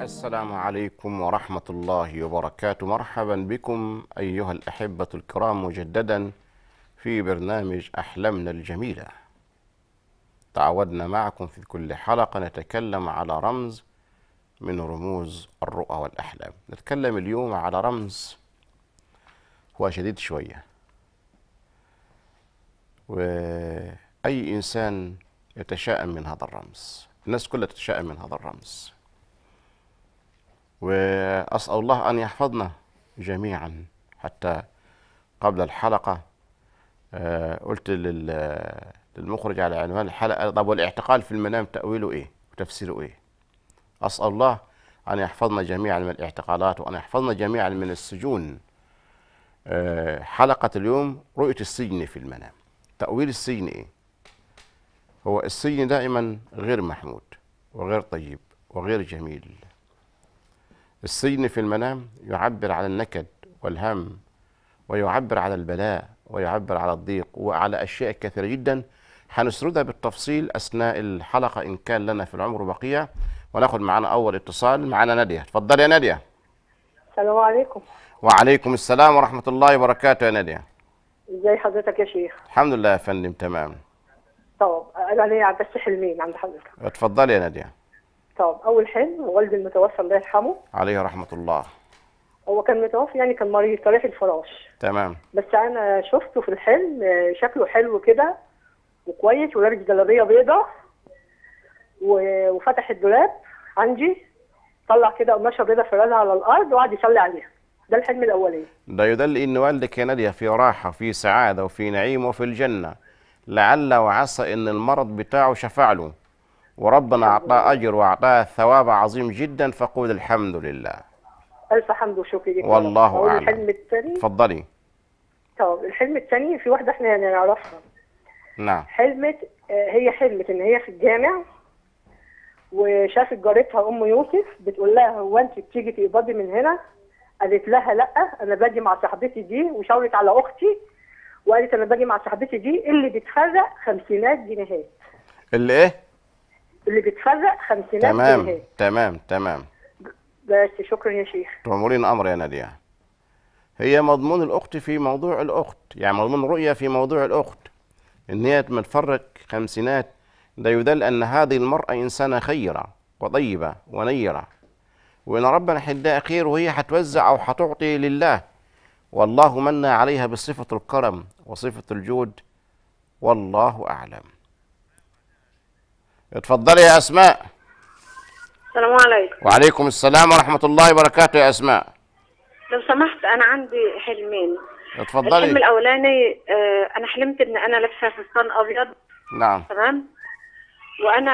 السلام عليكم ورحمة الله وبركاته مرحبا بكم أيها الأحبة الكرام مجددا في برنامج أحلامنا الجميلة تعودنا معكم في كل حلقة نتكلم على رمز من رموز الرؤى والأحلام نتكلم اليوم على رمز هو شديد شوية وأي إنسان يتشائم من هذا الرمز الناس كلها تتشائم من هذا الرمز وأسأل الله أن يحفظنا جميعا حتى قبل الحلقة آه، قلت لل- للمخرج على عنوان الحلقة طب والاعتقال في المنام تأويله إيه وتفسيره إيه أسأل الله أن يحفظنا جميعا من الاعتقالات وأن يحفظنا جميعا من السجون آه، حلقة اليوم رؤية السجن في المنام تأويل السجن إيه هو السجن دائما غير محمود وغير طيب وغير جميل السجن في المنام يعبر عن النكد والهم ويعبر على البلاء ويعبر على الضيق وعلى أشياء كثيرة جدا هنسردها بالتفصيل أثناء الحلقة إن كان لنا في العمر بقية وناخد معنا أول اتصال معنا نادية اتفضل يا نادية السلام عليكم وعليكم السلام ورحمة الله وبركاته يا نادية ازي حضرتك يا شيخ الحمد لله يا فندم تمام طب انا ليا بس حلمين عند حضرتك اتفضل يا نادية طب اول حلم والدي المتوفى الله يرحمه عليه رحمة الله هو كان متوفي يعني كان مريض طريح الفراش تمام بس انا شفته في الحلم آه، شكله حلو كده وكويس ولابس جلابيه بيضاء و- وفتح الدولاب عندي طلع كده قماشه بيضاء فرادها على الارض وقعد يصلي عليها ده الحلم الاولاني ده يدل ان والدك يا نادية في راحة في سعادة وفي نعيم وفي الجنة لعل وعسى ان المرض بتاعه شفع له وربنا اعطاه اجر واعطاه ثواب عظيم جدا فقول الحمد لله الف حمد وشكر ليك يا رب. والله أقول أعلم. الحلم الثاني اتفضلي طب الحلم الثاني في واحده احنا يعني نعرفها نعم حلمت آه، هي حلمت ان هي في الجامع وشافت جارتها ام يوسف بتقول لها هو انت بتيجي تقبضي من هنا قالت لها لا انا باجي مع صاحبتي دي وشاورت على اختي وقالت انا باجي مع صاحبتي دي اللي بتفرق خمسينات جنيهات اللي ايه اللي بتفرق خمسينات تمام جنيهات تمام تمام بس شكرا يا شيخ تأمرين امر يا نادية هي مضمون الاخت في موضوع الاخت يعني مضمون رؤية في موضوع الاخت ان هي متفرق خمسينات ده يدل ان هذه المرأة انسانة خيرة وطيبة ونيرة وان ربنا حدها خير وهي هتوزع او هتعطي لله والله من عليها بصفة الكرم وصفة الجود والله اعلم اتفضلي يا اسماء السلام عليكم وعليكم السلام ورحمة الله وبركاته يا اسماء لو سمحت انا عندي حلمين الحلم اتفضلي الاولاني آه، انا حلمت ان انا لابسه فستان ابيض نعم تمام وانا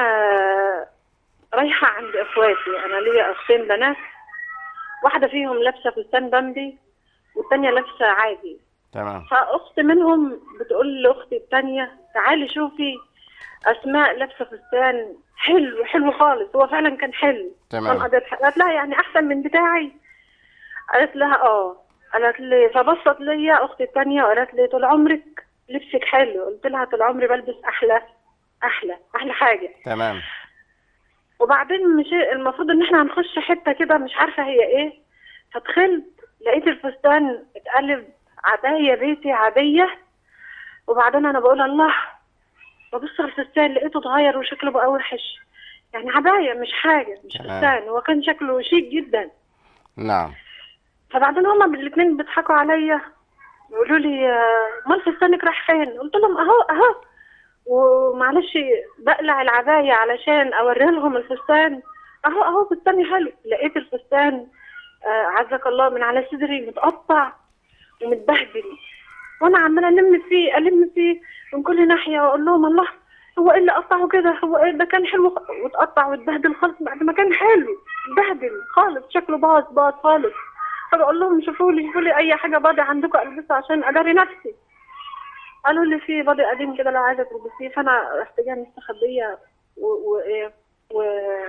رايحه عند اخواتي انا ليا اختين بنات واحده فيهم لابسه فستان بامبي والتانيه لابسه عادي تمام فاخت منهم بتقول لاختي التانيه تعالي شوفي اسماء لابسه فستان حلو حلو خالص هو فعلا كان حلو تمام. كان قضيت- قالت لها يعني احسن من بتاعي قالت لها اه قالت لي فبصت ليا اختي التانيه وقالت لي طول عمرك لبسك حلو قلت لها طول عمري بلبس احلى احلى احلى حاجه تمام وبعدين مش المفروض ان احنا هنخش حته كده مش عارفه هي ايه فدخلت لقيت الفستان اتقلب عبايه بيتي عاديه وبعدين انا بقول الله ببص على الفستان لقيته اتغير وشكله بقى وحش يعني عبايه مش حاجه مش تمام. فستان هو كان شكله شيك جدا نعم فبعدين هما الاثنين بيضحكوا عليا يقولوا لي آه، امال فستانك راح فين؟ قلت لهم اهو اهو ومعلش بقلع العبايه علشان اوري لهم الفستان اهو اهو فستاني حلو لقيت الفستان آه، عزك الله من على صدري متقطع ومتبهدل وانا عماله الم فيه الم فيه من كل ناحيه واقول لهم الله هو ايه اللي قطعه كده هو ايه ده كان حلو خ- واتقطع واتبهدل خالص بعد ما كان حلو اتبهدل خالص شكله باظ باظ خالص فبقول لهم شوفوا لي شوفوا لي اي حاجه باضي عندكم البسها عشان اجري نفسي قالوا لي في باضي قديم كده لو عايزه تلبسيه فانا رحت جايه مستخبيه و و إيه و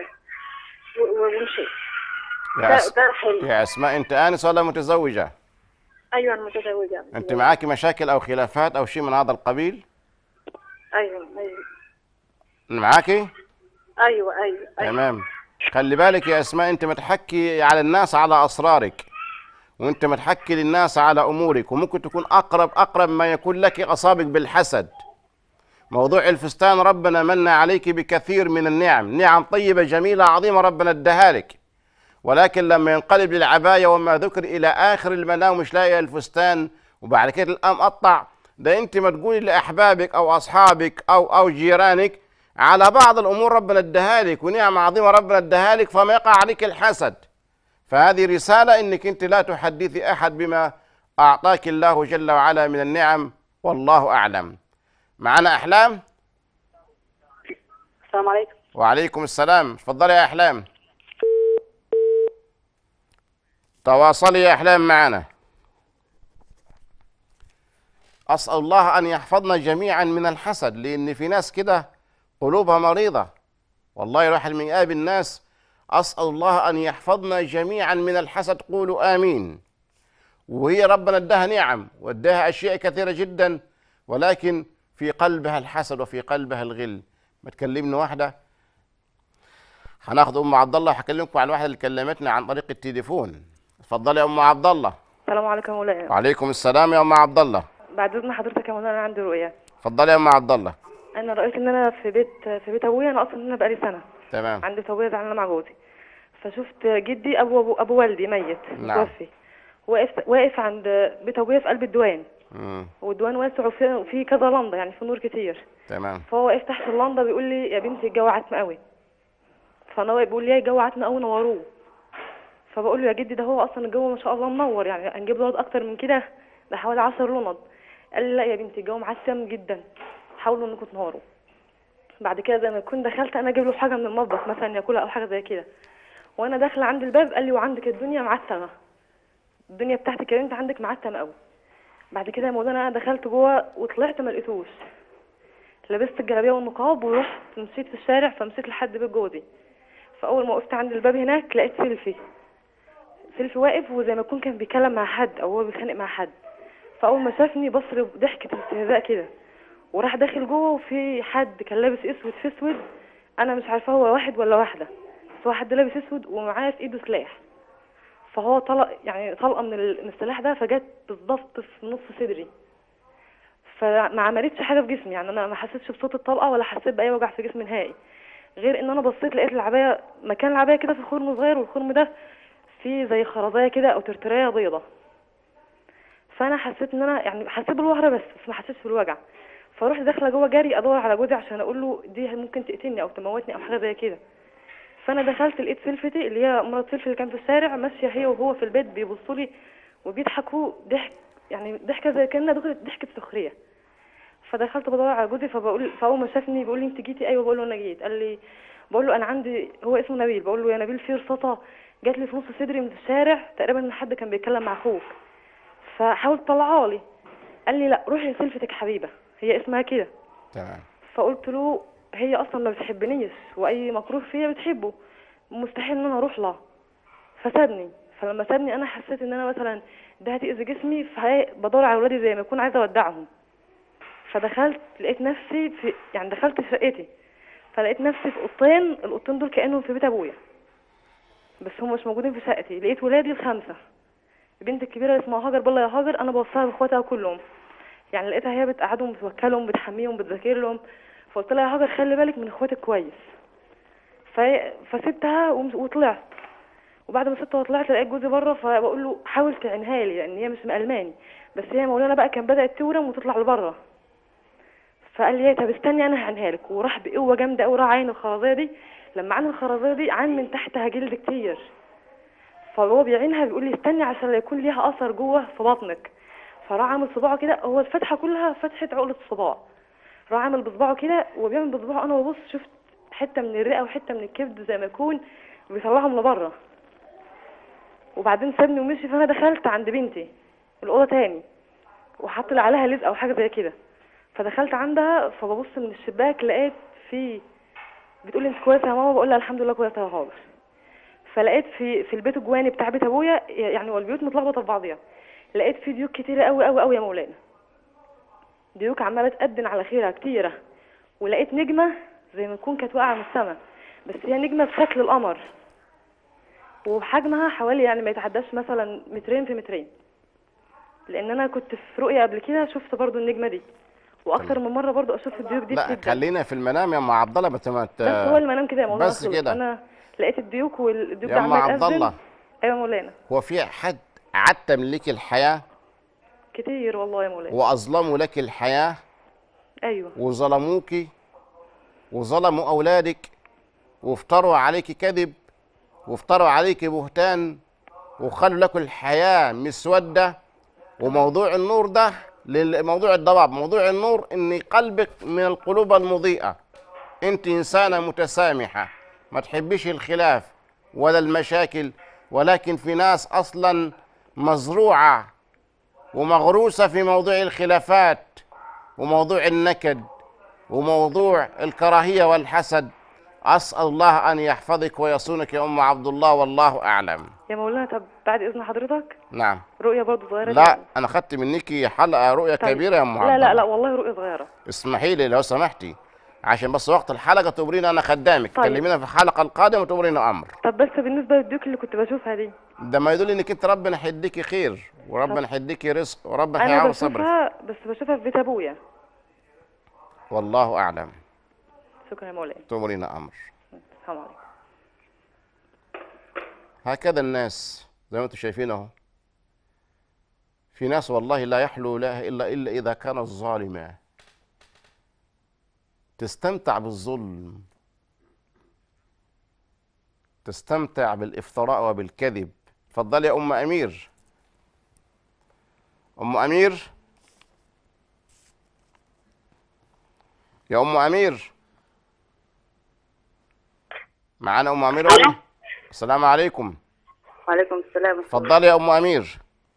و- و- ومشيت يا, ده أس... ده حلو يا اسماء انت انس ولا متزوجه ايوه انا متزوجه انت معاكي مشاكل او خلافات او شيء من هذا القبيل ايوه ايوه معاكي ايوه ايوه, أيوة. تمام خلي بالك يا اسماء انت متحكي على الناس على اسرارك وانت متحكي للناس على امورك وممكن تكون اقرب اقرب ما يكون لك اصابك بالحسد موضوع الفستان ربنا من عليك بكثير من النعم نعم طيبه جميله عظيمه ربنا اداها لك ولكن لما ينقلب للعبايه وما ذكر الى اخر المنام مش لاقي الفستان وبعد كده القام قطع ده انت ما تقولي لاحبابك او اصحابك او او جيرانك على بعض الامور ربنا اداها لك ونعم عظيمه ربنا اداها لك فما يقع عليك الحسد فهذه رساله انك انت لا تحدثي احد بما اعطاك الله جل وعلا من النعم والله اعلم معنا احلام السلام عليكم وعليكم السلام تفضلي يا احلام تواصلي يا احلام معنا اسال الله ان يحفظنا جميعا من الحسد لان في ناس كده قلوبها مريضه والله الواحد من يقابل الناس اسال الله ان يحفظنا جميعا من الحسد قولوا امين وهي ربنا اداها نعم واداها اشياء كثيره جدا ولكن في قلبها الحسد وفي قلبها الغل ما تكلمني واحده هناخد ام عبد الله هكلمكم عن واحده اللي كلمتنا عن طريق التليفون اتفضلي يا ام عبد الله السلام عليكم يا مولانا وعليكم السلام يا ام عبد الله بعد اذن حضرتك يا مولانا انا عندي رؤيه اتفضلي يا ام عبد الله انا رأيت ان انا في بيت في بيت ابويا انا اصلا هنا بقالي سنه تمام عندي ابويا زعلانه مع جوزي فشفت جدي ابو ابو, أبو والدي ميت نعم. متوفي واقف واقف عند بيت ابويا في قلب الديوان مم. والديوان واسع وفيه وفيه كذا لنده يعني في نور كتير تمام فهو واقف تحت اللنده بيقول لي يا بنتي الجو عتم قوي فانا واقف بيقول لي يا الجو عتم قوي نوروه فبقول له يا جدي ده هو اصلا الجو ما شاء الله منور يعني هنجيب له اكتر من كده ده حوالي 10 لند قال لي لا يا بنتي الجو معسم جدا حاولوا انكم تنوروا بعد كده زي ما كنت دخلت انا اجيب له حاجه من المطبخ مثلا ياكلها او حاجه زي كده وانا داخله عند الباب قال لي وعندك الدنيا معتمه الدنيا بتاعتك يا بنت عندك معتمه قوي بعد كده يا مولانا انا دخلت جوه وطلعت ما لقيتوش لبست الجلابيه والنقاب ورحت مشيت في الشارع فمشيت لحد بيت جوزي فاول ما وقفت عند الباب هناك لقيت سيلفي سيلفي واقف وزي ما يكون كان بيتكلم مع حد او هو بيتخانق مع حد فاول ما شافني بصر ضحكة استهزاء كده وراح داخل جوه وفي حد كان لابس اسود في اسود انا مش عارفه هو واحد ولا واحده بس هو حد لابس اسود ومعاه في ايده سلاح فهو طلق يعني طلقه من ال- من السلاح ده فجت بالظبط في نص صدري فما عملتش حاجه في جسمي يعني انا ما حسيتش بصوت الطلقه ولا حسيت باي وجع في جسمي نهائي غير ان انا بصيت لقيت العبايه مكان العبايه كده في خرم صغير والخرم ده فيه زي خرزايه كده او ترترايه بيضه فانا حسيت ان انا يعني حسيت بالوهره بس بس ما حسيتش بالوجع فروحت داخله جوه جري ادور على جوزي عشان اقول له دي ممكن تقتلني او تموتني او حاجه زي كده فانا دخلت لقيت سلفتي اللي هي مرات سلفي اللي كان في الشارع ماشيه هي وهو في البيت بيبصوا لي وبيضحكوا ضحك يعني ضحكه زي كانها ضحكه ضحكه سخريه فدخلت بدور على جوزي فبقول فاول ما شافني بيقول لي انت جيتي ايوه بقول له انا جيت قال لي بقول له انا عندي هو اسمه نبيل بقول له يا نبيل في رصاصه جات لي في نص صدري من الشارع تقريبا ان حد كان بيتكلم مع اخوك فحاول تطلعها لي قال لي لا روحي لسلفتك حبيبه هي اسمها كده تمام فقلت له هي اصلا ما بتحبنيش واي مكروه فيا بتحبه مستحيل ان انا اروح لها فسابني فلما سابني انا حسيت ان انا مثلا ده هتأذي جسمي فبدور على ولادي زي ما اكون عايزه اودعهم فدخلت لقيت نفسي في يعني دخلت في شقتي فلقيت نفسي في اوضتين الاوضتين دول كانهم في بيت ابويا بس هم مش موجودين في شقتي لقيت ولادي الخمسه البنت الكبيره اسمها هاجر بالله يا هاجر انا بوصلها باخواتها كلهم يعني لقيتها هي بتقعدهم بتوكلهم بتحميهم بتذاكر لهم فقلت لها يا هاجر خلي بالك من اخواتك كويس ف- فسبتها وم- وطلعت وبعد ما سبتها وطلعت لقيت جوزي بره فبقول له حاول تعينها لي لان هي مش مألماني بس هي مولانا بقى كان بدأت تورم وتطلع لبره فقال لي طب استني انا هعينها لك وراح بقوه جامده قوي راح عين الخرزيه دي لما عين الخرزيه دي عين من تحتها جلد كتير فهو بيعينها بيقول لي استني عشان لا يكون ليها اثر جوه في بطنك فراح عامل صباعه كده هو الفتحه كلها فتحه عقله صباع راح عامل بصباعه كده وبيعمل بصباعه انا ببص شفت حته من الرئه وحته من الكبد زي ما يكون بيطلعهم لبره وبعدين سابني ومشي فانا دخلت عند بنتي الاوضه تاني وحط لي عليها لزق او حاجه زي كده فدخلت عندها فببص من الشباك لقيت في بتقول لي انت كويسه يا ماما بقول لها الحمد لله كويسه يا هاجر فلقيت في في البيت الجواني بتاع بيت ابويا يعني والبيوت متلخبطه في بعضيها لقيت في ديوك كتيره قوي قوي قوي يا مولانا ديوك عماله تأذن على خيرها كتيره ولقيت نجمه زي ما تكون كانت واقعه من السما بس هي نجمه بشكل القمر وحجمها حوالي يعني ما يتعداش مثلا مترين في مترين لان انا كنت في رؤيه قبل كده شفت برضو النجمه دي واكتر من مره برضو اشوف الديوك دي لا بتبدأ. خلينا في المنام يا ام عبد الله بس ما ت- بس هو المنام كده يا مولانا بس خلص. كده. انا لقيت الديوك والديوك يا ده ام عمال عبد يأذن. الله ايوه يا مولانا هو في حد عتم لك الحياه كتير والله يا مولانا واظلموا لك الحياه ايوه وظلموك وظلموا اولادك وافتروا عليك كذب وافتروا عليك بهتان وخلوا لك الحياه مسوده وموضوع النور ده لموضوع الضباب موضوع النور ان قلبك من القلوب المضيئه انت انسانه متسامحه ما تحبيش الخلاف ولا المشاكل ولكن في ناس اصلا مزروعه ومغروسه في موضوع الخلافات وموضوع النكد وموضوع الكراهيه والحسد اسال الله ان يحفظك ويصونك يا ام عبد الله والله اعلم يا مولانا طب بعد اذن حضرتك نعم رؤيه برضو صغيره لا جدا. انا خدت منك حلقه رؤيه طيب. كبيره يا ام عبد لا لا لا الله. والله رؤيه صغيره اسمحي لي لو سمحتي عشان بس وقت الحلقه تمرين انا خدامك طيب. كلمينا في الحلقه القادمه وتمرين امر طب بس بالنسبه للديوك اللي كنت بشوفها دي ده ما يدل انك انت ربنا هيديكي خير وربنا هيديكي رزق وربنا انا هيعوض صبرك بشوفها بس بشوفها في بيت ابويا والله اعلم شكرا يا مولانا تمرين امر السلام عليكم هكذا الناس زي ما انتم شايفين اهو في ناس والله لا يحلو لها الا الا اذا كانت ظالمه تستمتع بالظلم تستمتع بالافتراء وبالكذب اتفضلي يا ام امير ام امير يا ام امير معانا ام امير ولا؟ السلام عليكم وعليكم السلام اتفضلي يا ام امير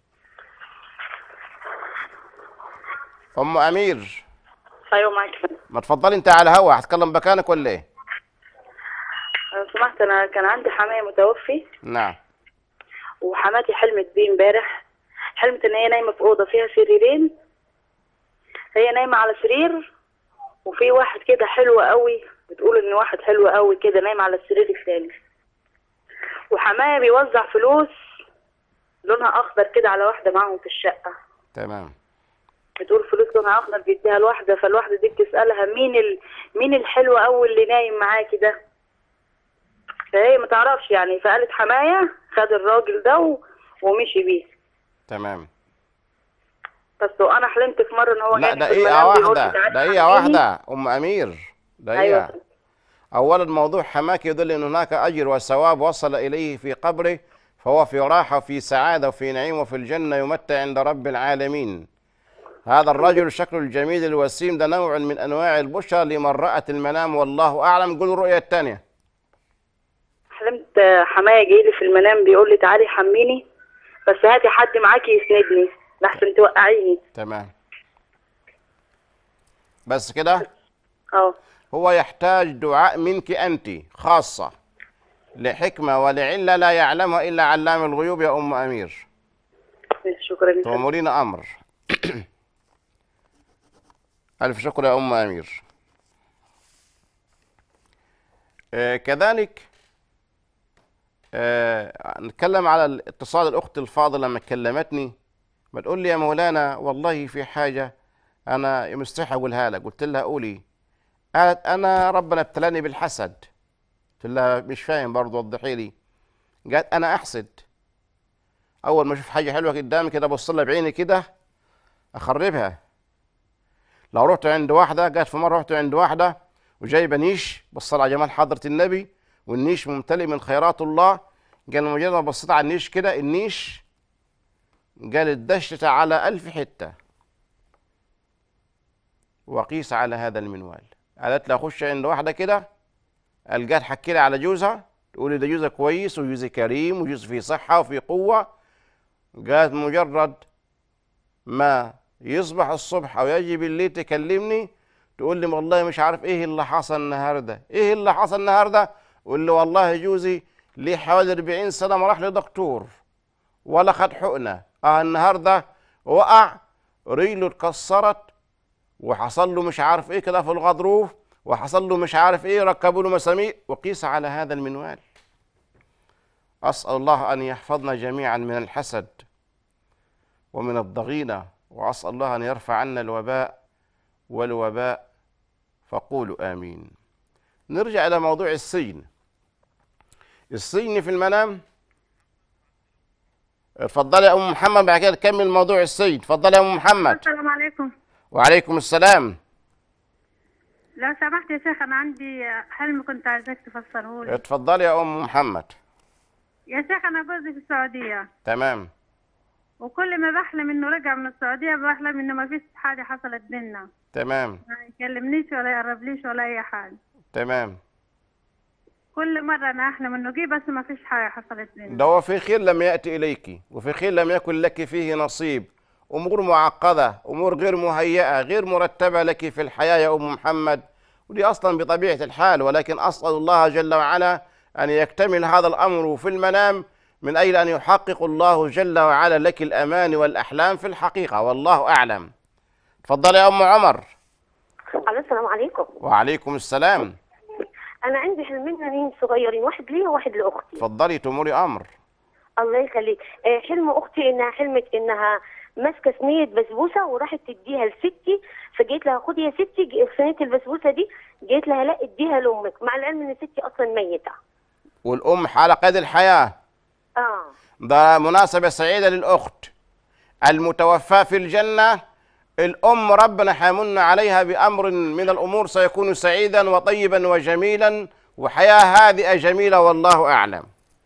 ام امير ايوه معاك فندم. ما تفضلي انت على هوا هتكلم مكانك ولا ايه لو سمحت انا كان عندي حماية متوفي نعم وحماتي حلمت بيه امبارح حلمت ان هي نايمه في اوضه فيها سريرين هي نايمه على سرير وفي واحد كده حلو قوي بتقول ان واحد حلو قوي كده نايم على السرير الثاني وحماية بيوزع فلوس لونها اخضر كده على واحده معاهم في الشقه تمام بتقول فلوس لونها اخضر بيديها الواحده فالواحده دي بتسالها مين ال... مين الحلو قوي اللي نايم معاكي ده فهي ما تعرفش يعني فقالت حمايه خد الراجل ده و... ومشي بيه تمام بس وانا حلمت في مره ان هو لا جاني في دقيقة المنام بيقول لي واحدة تعالي دقيقة حميني. واحدة أم أمير دقيقة ايوه أولا موضوع حماك يدل أن هناك أجر وثواب وصل إليه في قبره فهو في راحة وفي سعادة وفي نعيم وفي الجنة يمتع عند رب العالمين هذا الرجل شكله الجميل الوسيم ده نوع من أنواع البشرى لمن رأت المنام والله أعلم قول الرؤية الثانية حلمت حمايه جاي لي في المنام بيقول لي تعالي حميني بس هاتي حد معاكي يسندني لحسن توقعيني تمام بس كده اه هو يحتاج دعاء منك أنت خاصة لحكمة ولعلة لا يعلمها إلا علام الغيوب يا أم أمير شكرا لك تؤمرين أمر ألف شكر يا أم أمير آه كذلك آه نتكلم على الاتصال الأخت الفاضلة لما كلمتني بتقول لي يا مولانا والله في حاجة أنا مستحي أقولها لك قلت لها قولي قالت أنا ربنا ابتلاني بالحسد قلت لها مش فاهم برضه وضحي لي قالت أنا أحسد اول ما اشوف حاجه حلوه قدامي كده ابص لها بعيني كده اخربها لو رحت عند واحده جت في مره رحت عند واحده وجايبه نيش بص على جمال حضره النبي والنيش ممتلئ من خيرات الله قال مجرد ما بصيت على النيش كده النيش قالت دشت على ألف حته وقيس على هذا المنوال قالت لي اخش عند واحده كده القاها تحكي لي على جوزها تقول لي ده جوزها كويس وجوزي كريم وجوزي فيه صحه وفيه قوه قالت مجرد ما يصبح الصبح او يجي بالليل تكلمني تقول لي والله مش عارف ايه اللي حصل النهارده ايه اللي حصل النهارده اقول له والله جوزي ليه حوالي 40 سنه ما راح لدكتور ولا خد حقنه اه النهارده وقع رجله اتكسرت وحصل له مش عارف ايه كده في الغضروف وحصل له مش عارف ايه ركبوا له مسامير وقيس على هذا المنوال أسأل الله أن يحفظنا جميعا من الحسد ومن الضغينة وأسأل الله أن يرفع عنا الوباء والوباء فقولوا آمين نرجع إلى موضوع السجن السجن في المنام اتفضلي يا أم محمد بعد كده نكمل موضوع السجن اتفضلي يا أم محمد السلام عليكم وعليكم السلام لو سمحت يا شيخ انا عندي حلم كنت عايزاك تفسره لي اتفضلي يا أم محمد يا شيخ انا جوزي في السعوديه تمام وكل ما بحلم انه رجع من السعوديه بحلم انه ما فيش حاجه حصلت بينا تمام ما يكلمنيش ولا يقربليش ولا اي حاجه تمام كل مره انا احلم انه جه بس ما فيش حاجه حصلت بينا ده وفي خير لم يأتي إليك وفي خير لم يكن لك فيه نصيب أمور معقدة أمور غير مهيئة غير مرتبة لك في الحياة يا أم محمد ودي أصلا بطبيعة الحال ولكن أسأل الله جل وعلا أن يكتمل هذا الأمر في المنام من أجل أن يحقق الله جل وعلا لك الأمان والأحلام في الحقيقة والله أعلم تفضل يا أم عمر الو السلام عليكم وعليكم السلام انا عندي حلمين نانين صغيرين واحد ليا وواحد لاختي تفضلي تموري أمر الله يخليك آه، حلم اختي انها حلمت انها ماسكه صينيه بسبوسه وراحت تديها لستي فجيت لها خدي يا ستي ج- صينيه البسبوسه دي جيت لها لا اديها لامك مع العلم ان ستي اصلا ميته والأم على قيد الحياة اه ده مناسبة سعيدة للأخت المتوفاة في الجنة الأم ربنا حيمن عليها بأمر من الأمور سيكون سعيدا وطيبا وجميلا وحياة هادئة جميلة والله أعلم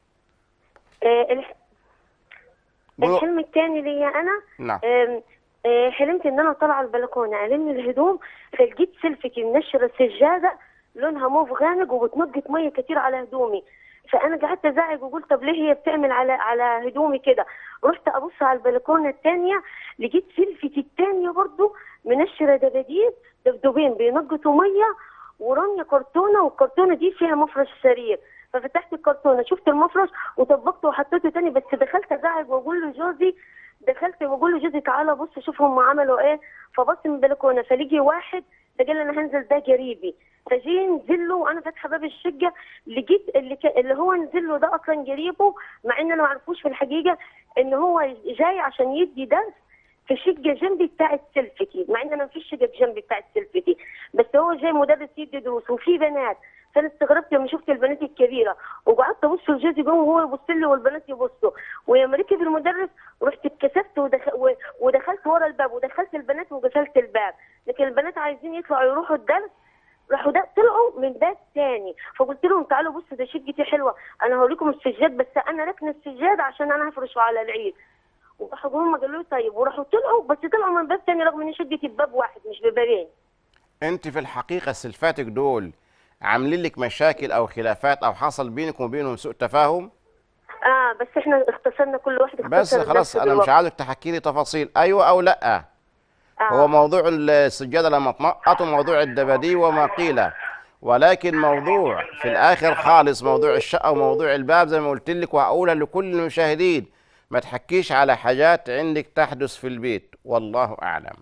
آه، الح- قولوا- الحلم الثاني ليا انا نعم آم، آه، حلمت ان انا طالعه البلكونه الم الهدوم فلقيت سلفتي منشره سجاده لونها موف غامق وبتنقط ميه كتير على هدومي فانا قعدت ازعج وقلت طب ليه هي بتعمل على على هدومي كده رحت ابص على البلكونه الثانيه لقيت سلفتي الثانيه برضو منشره دباديب دبدوبين بينقطوا ميه ورميه كرتونه والكرتونه دي فيها مفرش سرير ففتحت الكرتونه شفت المفرش وطبقته وحطيته تاني بس دخلت ازعج واقول له جوزي دخلت بقول له جوزي تعالى بص شوف هم عملوا ايه فبص من البلكونه فلقي واحد فقال لي انا هنزل ده قريبي فجي نزل له وانا فاتحه باب الشقه لقيت اللي, ك... اللي هو نزل له ده اصلا قريبه مع ان انا ما اعرفوش في الحقيقه ان هو جاي عشان يدي درس في شقه جنبي بتاعت سلفتي مع ان انا مفيش شقه جنبي بتاعت سلفتي بس هو جاي مدرس يدي دروس وفي بنات فانا استغربت لما شفت البنات الكبيره وقعدت ابص لجوزي جوه وهو يبص لي والبنات يبصوا ولما ركب المدرس رحت اتكسفت ودخ... و- ودخلت ورا الباب ودخلت البنات وقفلت الباب لكن البنات عايزين يطلعوا يروحوا الدرس راحوا ده طلعوا من باب تاني فقلت لهم تعالوا بصوا ده شقتي حلوه انا هوريكم السجاد بس انا راكنه السجاد عشان انا هفرشه على العيد وراحوا هم قالوا لي طيب وراحوا طلعوا بس طلعوا من باب تاني رغم ان شقتي بباب واحد مش ببابين أنت في الحقيقة سلفاتك دول عاملين لك مشاكل أو خلافات أو حصل بينك وبينهم سوء تفاهم اه بس احنا اختصرنا كل واحد بس اختصر خلاص نفسه أنا مش بالوقت. عاوزك تحكي لي تفاصيل أيوة أو لأ هو آه. موضوع السجادة لما تنقط وموضوع الدباديب وما قيل ولكن موضوع في الآخر خالص موضوع الشقة وموضوع الباب زي ما قلت لك وهقولها لكل المشاهدين ما تحكيش على حاجات عندك تحدث في البيت والله أعلم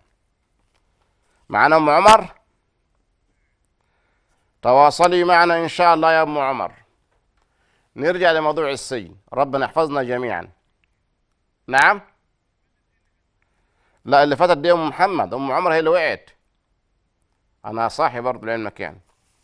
معنا أم عمر تواصلي معنا إن شاء الله يا أم عمر نرجع لموضوع السجن ربنا يحفظنا جميعا نعم لا اللي فاتت دي ام محمد ام عمر هي اللي وقعت انا صاحي برضه لعلمك يعني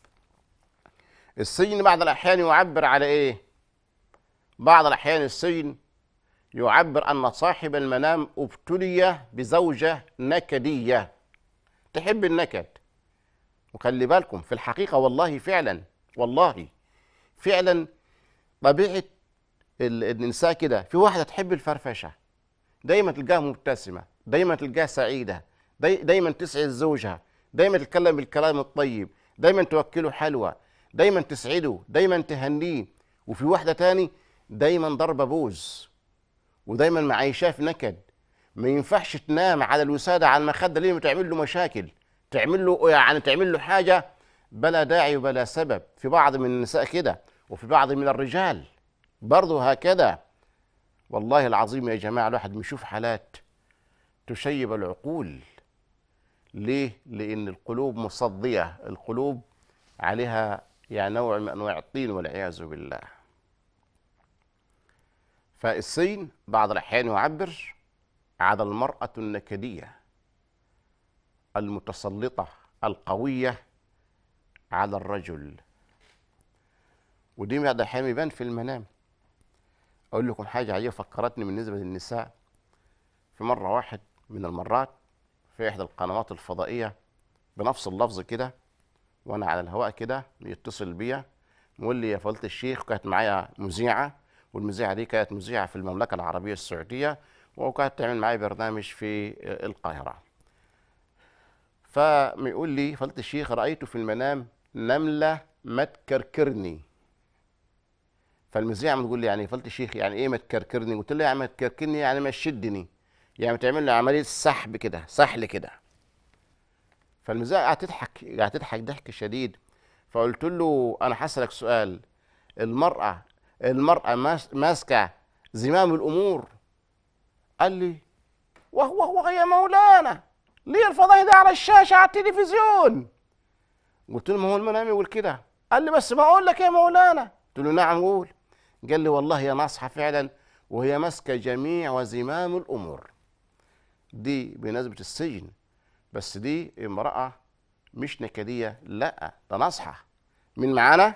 السجن بعض الاحيان يعبر على ايه بعض الاحيان السجن يعبر ان صاحب المنام ابتلي بزوجه نكديه تحب النكد وخلي بالكم في الحقيقه والله فعلا والله فعلا طبيعه ال- النساء كده في واحده تحب الفرفشه دايما تلقاها مبتسمة دايما تلقاها سعيدة داي دايما تسعد زوجها دايما تتكلم بالكلام الطيب دايما توكله حلوة دايما تسعده دايما تهنيه وفي واحدة تاني دايما ضربة بوز ودايما معيشاه في نكد ما ينفعش تنام على الوسادة على المخدة ليه تعمل له مشاكل تعمل له يعني تعمل له حاجة بلا داعي وبلا سبب في بعض من النساء كده وفي بعض من الرجال برضه هكذا والله العظيم يا جماعة الواحد بيشوف حالات تشيب العقول ليه؟ لأن القلوب مصدية القلوب عليها يعني نوع من أنواع الطين والعياذ بالله فالسين بعض الأحيان يعبر على المرأة النكدية المتسلطة القوية على الرجل ودي بعض الأحيان يبان في المنام أقول لكم حاجة عجيبة فكرتني بالنسبة للنساء في مرة واحد من المرات في إحدى القنوات الفضائية بنفس اللفظ كده وأنا على الهواء كده يتصل بيا يقول لي يا فضيلة الشيخ كانت معايا مذيعة والمذيعة دي كانت مذيعة في المملكة العربية السعودية وكانت تعمل معايا برنامج في القاهرة فبيقول لي فضيلة الشيخ رأيت في المنام نملة ما تكركرني فالمذيعة بتقول لي يعني فضيلة الشيخ يعني ايه ما تكركرني؟ قلت له يعني ما تكركرني يعني ما تشدني يعني تعمل لي عملية سحب كده سحل كده فالمذيعة قاعدة تضحك قاعدة تضحك ضحك شديد فقلت له انا هسألك سؤال المرأة المرأة ماس- ماسكة زمام الأمور قال لي وهو وهو يا مولانا ليه الفضايح دي على الشاشة على التلفزيون قلت له ما هو المنام يقول كده قال لي بس بقول لك يا مولانا قلت له نعم قول قال لي والله هي ناصحة فعلا وهي ماسكة جميع وزمام الأمور دي بنسبة السجن بس دي امرأة مش نكدية لا ده ناصحة مين معانا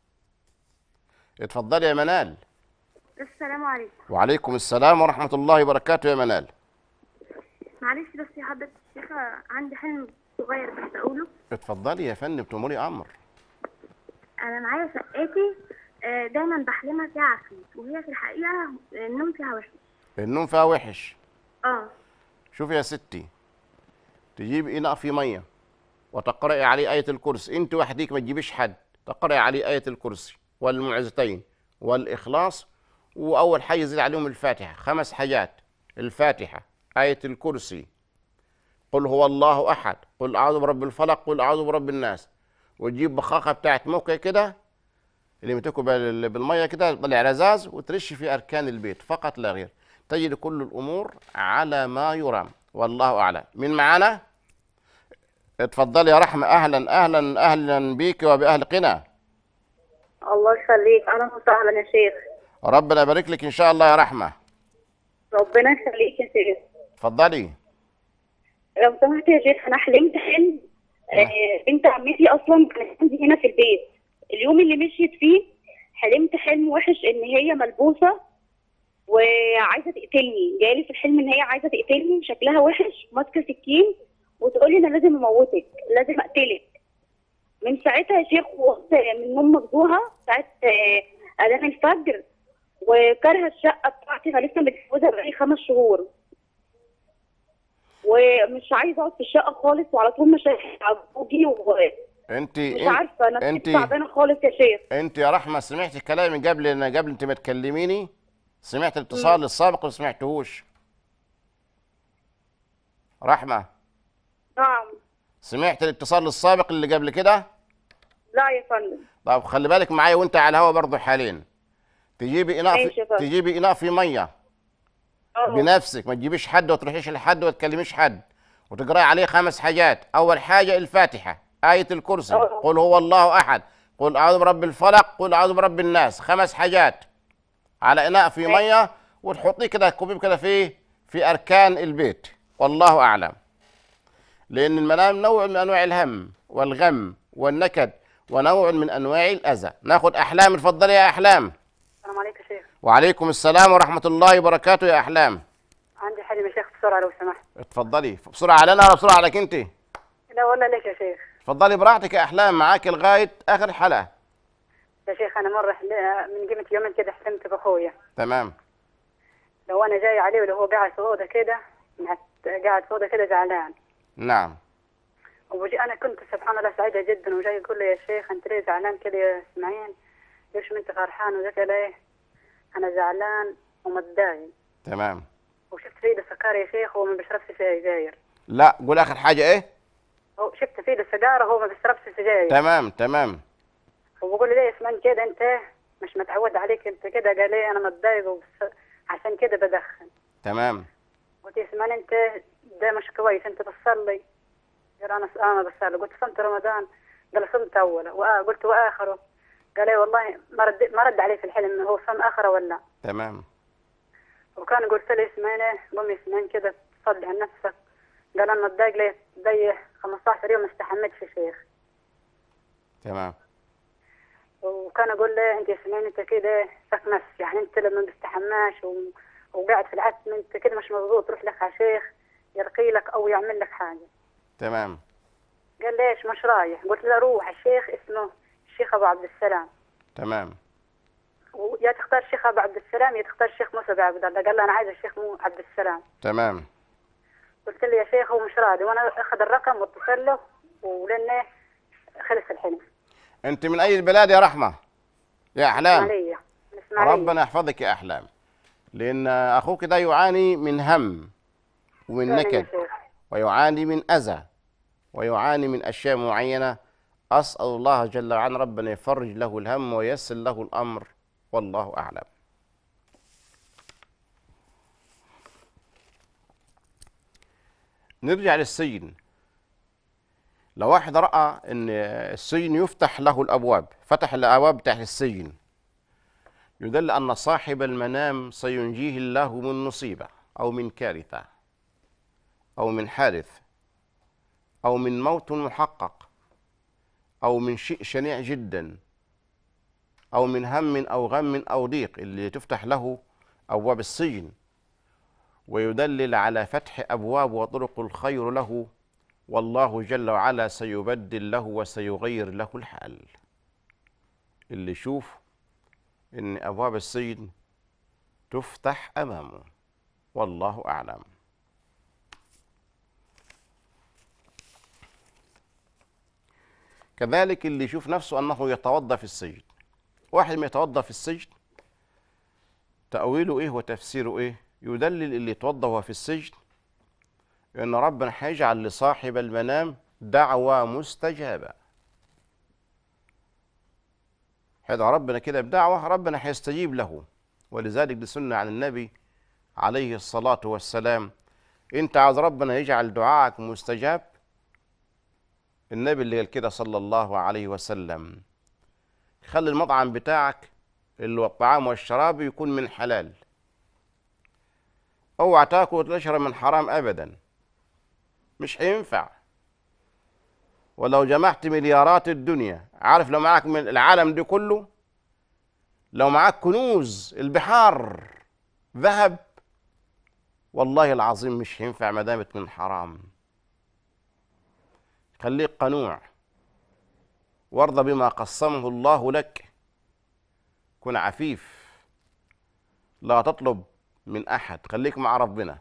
اتفضلي يا منال السلام عليكم وعليكم السلام ورحمة الله وبركاته يا منال معلش بس يا حضرة الشيخة عندي حلم صغير بس أقوله اتفضلي يا فندم تأمري أمر أنا معايا شقتي آه، دايما بحلمها فيها عفريت وهي في الحقيقة النوم فيها وحش النوم فيها وحش اه شوفي يا ستي تجيب إناء فيه مية وتقرأي عليه آية الكرسي أنت وحديك ما تجيبيش حد تقرأي عليه آية الكرسي والمعزتين والإخلاص وأول حاجة يزيد عليهم الفاتحة خمس حاجات الفاتحة آية الكرسي قل هو الله أحد قل أعوذ برب الفلق قل أعوذ برب الناس وتجيب بخاخة بتاعت موكة كده اللي متكوا بال- بالمية كده تطلع رزاز وترش في أركان البيت فقط لا غير تجد كل الأمور على ما يرام والله أعلم من معانا اتفضلي يا رحمة أهلا أهلا أهلا بيك وبأهل قنا الله يخليك اهلا وسهلا يا شيخ ربنا يبارك لك إن شاء الله يا رحمة ربنا يخليك يا شيخ اتفضلي لو سمحت يا شيخ انا حلمت حلم آه، بنت عمتي اصلا كانت عندي هنا في البيت اليوم اللي مشيت فيه حلمت حلم وحش ان هي ملبوسه وعايزه تقتلني جالي في الحلم ان هي عايزه تقتلني شكلها وحش ماسكه سكين وتقولي انا لازم اموتك لازم اقتلك من ساعتها يا شيخ وقت من النوم مفضوحه ساعه آه، اذان الفجر وكارهه الشقه بتاعتي انا لسه متجوزه بقالي خمس شهور ومش عايزه اقعد في الشقه خالص وعلى طول مشاكل على زوجي ومش انت عارفه انا انت تعبانه خالص يا شيخ انت يا رحمة سمعتي كلامي قبل ان قبل انت ما تكلميني سمعت الاتصال السابق ولا سمعتهوش رحمة نعم سمعت الاتصال السابق اللي قبل كده لا يا فندم طب خلي بالك معايا وانت على الهوا برضه حاليا تجيبي اناء ماشي في يا فندم. تجيبي اناء في ميه اه بنفسك ما تجيبيش حد وتروحيش لحد وتكلميش حد وتقراي عليه خمس حاجات اول حاجه الفاتحه ايه الكرسي أه. قل هو الله احد قل اعوذ برب الفلق قل اعوذ برب الناس خمس حاجات على اناء في ميه وتحطيه كده كوبيب كده في في اركان البيت والله اعلم لان المنام نوع من انواع الهم والغم والنكد ونوع من انواع الاذى ناخد احلام اتفضلي يا احلام السلام عليكم يا شيخ وعليكم السلام ورحمه الله وبركاته يا احلام عندي حلم يا شيخ بسرعة لو سمحت اتفضلي بسرعه علينا ولا بسرعه عليك انت لا ولا لك يا شيخ اتفضلي براحتك يا احلام معاك لغايه اخر الحلقه يا شيخ أنا مرة حل- من قيمة يومين كده حلمت بأخويا تمام لو أنا جاي عليه ولا هو قاعد في أوضة كده مع- قاعد في أوضة كده زعلان نعم وجي أنا كنت سبحان الله سعيدة جدا وجاي يقول لي يا شيخ أنت ليه زعلان كده يا إسماعيل ليش ما أنت فرحان وذاك ليه أنا زعلان ومتضايق تمام وشفت في ايده سكر يا شيخ وهو ما بيشربش سجاير لا قول اخر حاجه ايه هو شفت في ايده سيجاره هو ما بيشربش سجاير تمام تمام وبقول لي ليه يا اسمان كده انت مش متعود عليك انت كده قال لي انا متضايق وبس- عشان كده بدخن تمام قلت يا اسمان انت ده مش كويس انت بتصلي قال انا انا بصلي قلت صمت رمضان قال صمت اوله وآ- قلت واخره قال لي والله ما رد ما رد عليه في الحلم هو صام اخره ولا لا. تمام وكان قلت لي اسمعين ايه قومي اسمعين كده تصلي عن نفسك قال انا اتضايق لي ضي 15 يوم ما استحملتش يا شيخ تمام وكان اقول له انت اسمعين انت كده فك نفس يعني انت لما ما بتستحماش و... وقاعد في العتم انت كده مش مضبوط روح لك على شيخ يرقي لك او يعمل لك حاجه تمام قال ليش مش رايح قلت له روح الشيخ اسمه الشيخ ابو عبد السلام تمام ويا تختار الشيخ ابو عبد السلام يا تختار الشيخ موسى بن عبد الله قال له انا عايز الشيخ مو عبد السلام تمام قلت له يا شيخ هو مش راضي وانا اخذ الرقم واتصل له ولانه خلص الحلم انت من اي البلاد يا رحمه يا احلام اسماعيليه من اسماعيليه ربنا يحفظك يا احلام لان اخوك ده يعاني من هم ومن فعلا يا نكد شيخ. ويعاني من اذى ويعاني من اشياء معينه اسال الله جل وعلا ربنا يفرج له الهم وييسر له الامر والله اعلم نرجع للسجن لو واحد راى ان السجن يفتح له الابواب فتح الابواب بتاعت السجن يدل ان صاحب المنام سينجيه الله من مصيبه او من كارثه او من حادث او من موت محقق او من شيء شنيع جدا او من هم او غم او ضيق اللي تفتح له ابواب السجن ويدلل على فتح ابواب وطرق الخير له والله جل وعلا سيبدل له وسيغير له الحال اللي يشوف ان ابواب السجن تفتح امامه والله اعلم كذلك اللي يشوف نفسه انه يتوضا في السجن واحد ما يتوضا في السجن تاويله ايه وتفسيره ايه يدلل اللي يتوضا وهو في السجن ان ربنا هيجعل لصاحب المنام دعوه مستجابه هيدعو ربنا كده بدعوه ربنا هيستجيب له ولذلك دي سنه عن النبي عليه الصلاه والسلام انت عاوز ربنا يجعل دعائك مستجاب النبي اللي قال كده صلى الله عليه وسلم خلي المطعم بتاعك اللي هو الطعام والشراب يكون من حلال اوعى تاكل وتشرب من حرام ابدا مش هينفع ولو جمعت مليارات الدنيا عارف لو معاك من العالم دي كله لو معاك كنوز البحار ذهب والله العظيم مش هينفع ما دامت من حرام خليك قنوع وارضى بما قسمه الله لك كن عفيف لا تطلب من احد خليك مع ربنا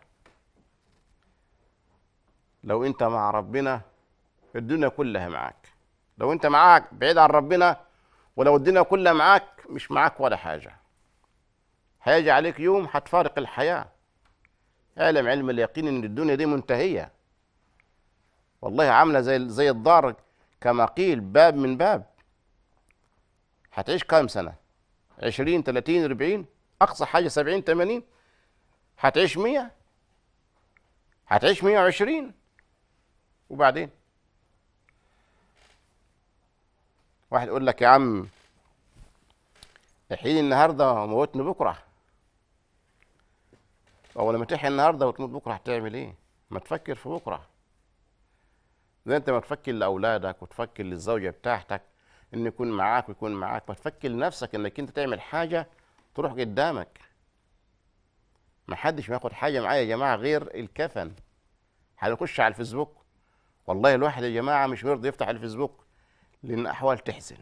لو انت مع ربنا الدنيا كلها معاك لو انت معاك بعيد عن ربنا ولو الدنيا كلها معاك مش معاك ولا حاجة هيجي عليك يوم هتفارق الحياة اعلم علم اليقين ان الدنيا دي منتهية والله عاملة زي زي الدار كما قيل باب من باب هتعيش كام سنة عشرين تلاتين أربعين أقصى حاجة سبعين تمانين هتعيش مية هتعيش مية وعشرين وبعدين واحد يقول لك يا عم احييني النهارده وموتني بكره او لما تحيي النهارده وتموت بكره هتعمل ايه ما تفكر في بكره زي انت ما تفكر لاولادك وتفكر للزوجه بتاعتك ان يكون معاك ويكون معاك ما تفكر لنفسك انك انت تعمل حاجه تروح قدامك ما حدش بياخد حاجه معايا يا جماعه غير الكفن هنخش على الفيسبوك والله الواحد يا جماعه مش بيرضى يفتح الفيسبوك لان احوال تحزن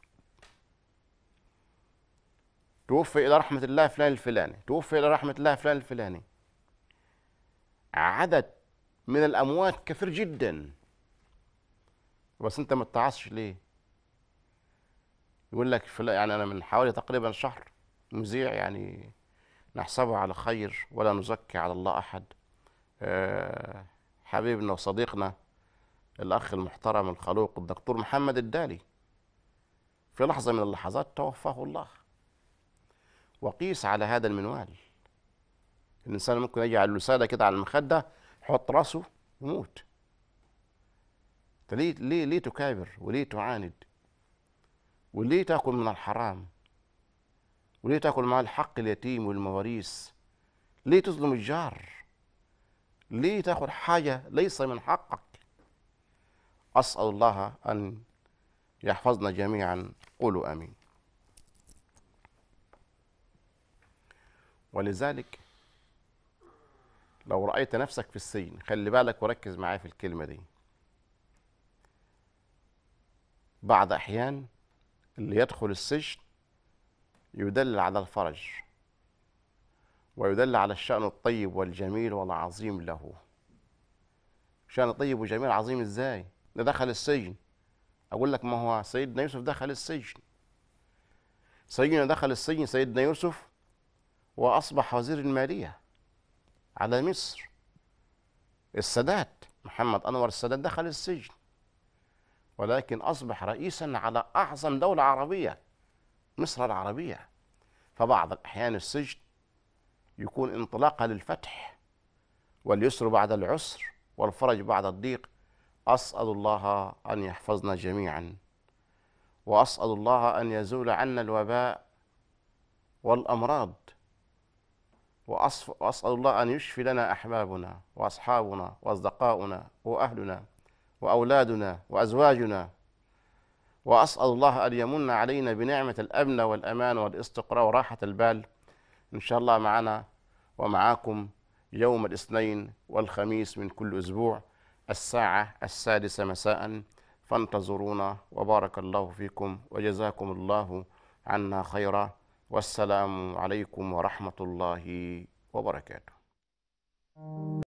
توفي الى رحمه الله فلان الفلاني توفي الى رحمه الله فلان الفلاني عدد من الاموات كثير جدا بس انت ما تتعصش ليه يقول لك فلا يعني انا من حوالي تقريبا شهر مذيع يعني نحسبه على خير ولا نزكي على الله احد أه حبيبنا وصديقنا الاخ المحترم الخلوق الدكتور محمد الدالي في لحظه من اللحظات توفاه الله وقيس على هذا المنوال الانسان ممكن يجي على الوساده كده على المخده يحط راسه يموت ليه ليه ليه تكابر وليه تعاند وليه تاكل من الحرام وليه تاكل مع الحق اليتيم والمواريث ليه تظلم الجار ليه تاخذ حاجة ليس من حقك أسأل الله أن يحفظنا جميعا قولوا آمين ولذلك لو رأيت نفسك في السجن خلي بالك وركز معايا في الكلمة دي بعض أحيان اللي يدخل السجن يدلل على الفرج ويدل على الشأن الطيب والجميل والعظيم له شأن طيب وجميل عظيم ازاي ده دخل السجن اقول لك ما هو سيدنا يوسف دخل السجن سيدنا دخل السجن سيدنا يوسف واصبح وزير الماليه على مصر السادات محمد انور السادات دخل السجن ولكن اصبح رئيسا على اعظم دوله عربيه مصر العربيه فبعض الاحيان السجن يكون انطلاقه للفتح واليسر بعد العسر والفرج بعد الضيق اسال الله ان يحفظنا جميعا واسال الله ان يزول عنا الوباء والامراض وأصف- واسال الله ان يشفي لنا احبابنا واصحابنا واصدقاؤنا واهلنا واولادنا وازواجنا واسال الله ان يمن علينا بنعمه الامن والامان والاستقرار وراحه البال ان شاء الله معنا ومعاكم يوم الاثنين والخميس من كل اسبوع الساعه السادسه مساء فانتظرونا وبارك الله فيكم وجزاكم الله عنا خيرا والسلام عليكم ورحمه الله وبركاته